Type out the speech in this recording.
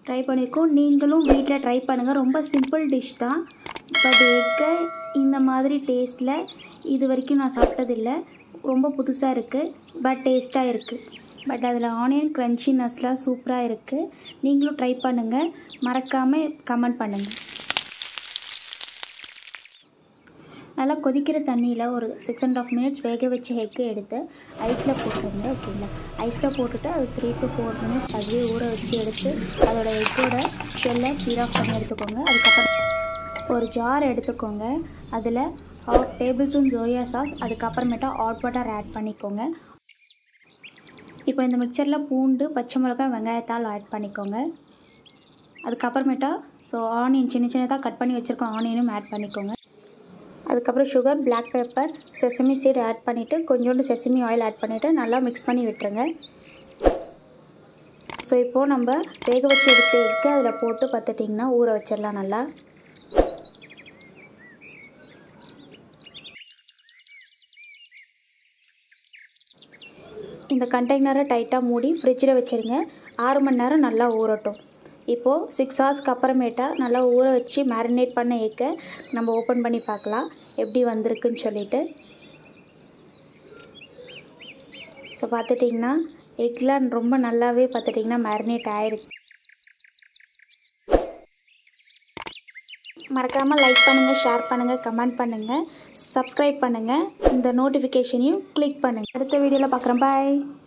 try பண்ணியிருக்கோம் நீங்களும் வீட்டில் ட்ரை பண்ணுங்கள் ரொம்ப சிம்பிள் டிஷ் தான் பட் எக்கை இந்த மாதிரி டேஸ்ட்டில் இது வரைக்கும் நான் சாப்பிட்டதில்லை ரொம்ப புதுசாக இருக்குது பட் டேஸ்ட்டாக இருக்குது பட் அதில் ஆனியன் க்ரன்ச்சினஸ்லாம் சூப்பராக இருக்குது நீங்களும் ட்ரை பண்ணுங்கள் மறக்காமல் கமெண்ட் பண்ணுங்கள் நல்லா கொதிக்கிற தண்ணியில் ஒரு சிக்ஸ் அண்ட் ஆஃப் மினிட்ஸ் வேக வச்ச எக்கு எடுத்து ஐஸில் போட்டுருங்க ஓகேங்களா ஐஸில் போட்டுட்டு அது த்ரீ டு ஃபோர் மினிட்ஸ் அதுவே ஊற வச்சு எடுத்து அதோட எக்கோட ஷெல்லை பீர் ஆஃப் பண்ணி எடுத்துக்கோங்க அதுக்கப்புறம் ஒரு ஜார் எடுத்துக்கோங்க அதில் half tablespoon soya sauce அதுக்கப்புறமேட்டா ஹாட் வாட்டர் ஆட் பண்ணிக்கோங்க இப்போ இந்த மிக்சரில் பூண்டு பச்சை மிளகாய் வெங்காயத்தால் ஆட் பண்ணிக்கோங்க அதுக்கப்புறமேட்டா ஸோ ஆனியன் சின்ன சின்னதாக கட் பண்ணி வச்சுருக்க ஆனியனும் ஆட் பண்ணிக்கோங்க அதுக்கப்புறம் sugar black pepper sesame seed add பண்ணிவிட்டு கொஞ்சோண்டு செசமி ஆயில் ஆட் பண்ணிவிட்டு நல்லா மிக்ஸ் பண்ணி விட்டுருங்க ஸோ இப்போது நம்ம வேக வச்சு எடுத்து எக்கு அதில் போட்டு பார்த்துட்டிங்கன்னா ஊற வச்சிடலாம் நல்லா இந்த கண்டெய்னரை டைட்டாக மூடி ஃப்ரிட்ஜில் வச்சுருங்க ஆறு மணி நேரம் நல்லா ஊறட்டும் இப்போது சிக்ஸ் ஹவர்ஸ்க்கு அப்புறமேட்டா நல்லா ஊற வச்சு மேரினேட் பண்ண எக்கை நம்ம ஓப்பன் பண்ணி பார்க்கலாம் எப்படி வந்திருக்குன்னு சொல்லிட்டு ஸோ பார்த்துட்டிங்கன்னா எக்லாம் ரொம்ப நல்லாவே பார்த்துட்டிங்கன்னா மேரினேட் ஆயிருக்கு மறக்காமல் லைக் பண்ணுங்கள் ஷேர் பண்ணுங்கள் கமெண்ட் பண்ணுங்கள் சப்ஸ்கிரைப் பண்ணுங்கள் இந்த நோட்டிஃபிகேஷனையும் கிளிக் பண்ணுங்கள் அடுத்த வீடியோவில் பார்க்குறேன் பாய்